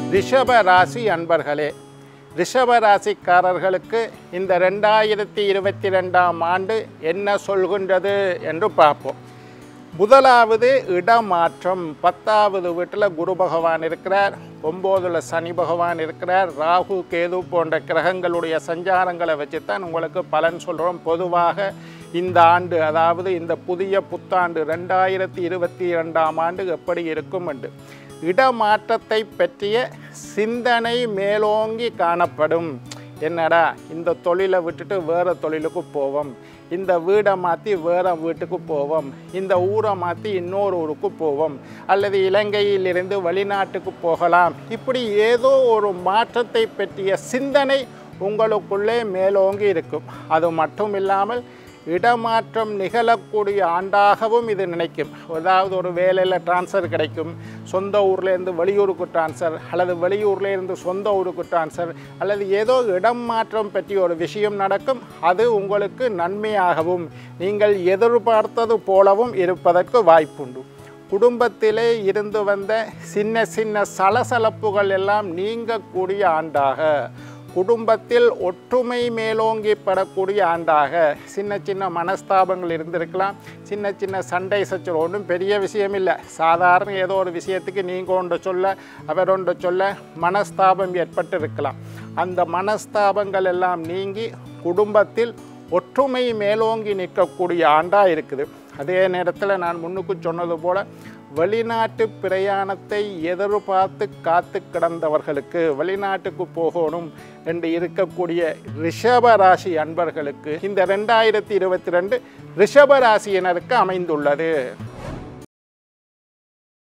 ரிஷப ராசி அன்பர்களே ரிஷப ராசிக்காரர்களுக்கு இந்த ரெண்டாயிரத்தி இருபத்தி ரெண்டாம் ஆண்டு என்ன சொல்கின்றது என்று பார்ப்போம் முதலாவது இடமாற்றம் பத்தாவது வீட்டில் குரு பகவான் இருக்கிறார் ஒம்போதில் சனி பகவான் இருக்கிறார் ராகு கேது போன்ற கிரகங்களுடைய சஞ்சாரங்களை வச்சு தான் உங்களுக்கு பலன் சொல்கிறோம் பொதுவாக இந்த ஆண்டு அதாவது இந்த புதிய புத்தாண்டு ரெண்டாயிரத்தி இருபத்தி ரெண்டாம் ஆண்டு எப்படி இருக்கும் என்று இடமாற்றத்தை பற்றிய சிந்தனை மேலோங்கி காணப்படும் என்னடா இந்த தொழிலை விட்டுட்டு வேறு தொழிலுக்கு போவோம் இந்த வீடை மாற்றி வேறு வீட்டுக்கு போவோம் இந்த ஊரை மாற்றி இன்னொரு ஊருக்கு போவோம் அல்லது இலங்கையிலிருந்து வெளிநாட்டுக்கு போகலாம் இப்படி ஏதோ ஒரு மாற்றத்தை பற்றிய சிந்தனை உங்களுக்குள்ளே மேலோங்கி இருக்கும் அது மட்டும் இல்லாமல் இடமாற்றம் நிகழக்கூடிய ஆண்டாகவும் இது நினைக்கும் அதாவது ஒரு வேலையில் ட்ரான்ஸ்ஃபர் கிடைக்கும் சொந்த ஊர்லேருந்து வெளியூருக்கு ட்ரான்ஸ்ஃபர் அல்லது வெளியூர்லேருந்து சொந்த ஊருக்கு ட்ரான்ஸ்ஃபர் அல்லது ஏதோ இடம் மாற்றம் பற்றி ஒரு விஷயம் நடக்கும் அது உங்களுக்கு நன்மையாகவும் நீங்கள் எதிர்பார்த்தது போலவும் இருப்பதற்கு வாய்ப்புண்டு குடும்பத்திலே இருந்து வந்த சின்ன சின்ன சலசலப்புகள் எல்லாம் நீங்கக்கூடிய ஆண்டாக குடும்பத்தில் ஒற்றுமை மேலோங்கிப்படக்கூடிய ஆண்டாக சின்ன சின்ன மனஸ்தாபங்கள் இருந்திருக்கலாம் சின்ன சின்ன சண்டை சச்சரவு ஒன்றும் பெரிய விஷயம் இல்லை சாதாரண ஏதோ ஒரு விஷயத்துக்கு நீங்கள் ஒன்று சொல்ல அவர் ஒன்று சொல்ல மனஸ்தாபம் ஏற்பட்டு இருக்கலாம் அந்த மனஸ்தாபங்கள் எல்லாம் நீங்கி குடும்பத்தில் ஒற்றுமை மேலோங்கி நிற்கக்கூடிய ஆண்டாக இருக்குது அதே நேரத்தில் நான் முன்னுக்கு சொன்னது போல் வெளிநாட்டு பிரயாணத்தை எதிர்பார்த்து காத்து கிடந்தவர்களுக்கு வெளிநாட்டுக்கு போகணும் என்று இருக்கக்கூடிய ரிஷப ராசி அன்பர்களுக்கு இந்த ரெண்டாயிரத்தி இருபத்தி ரெண்டு ரிஷப ராசியினருக்கு அமைந்துள்ளது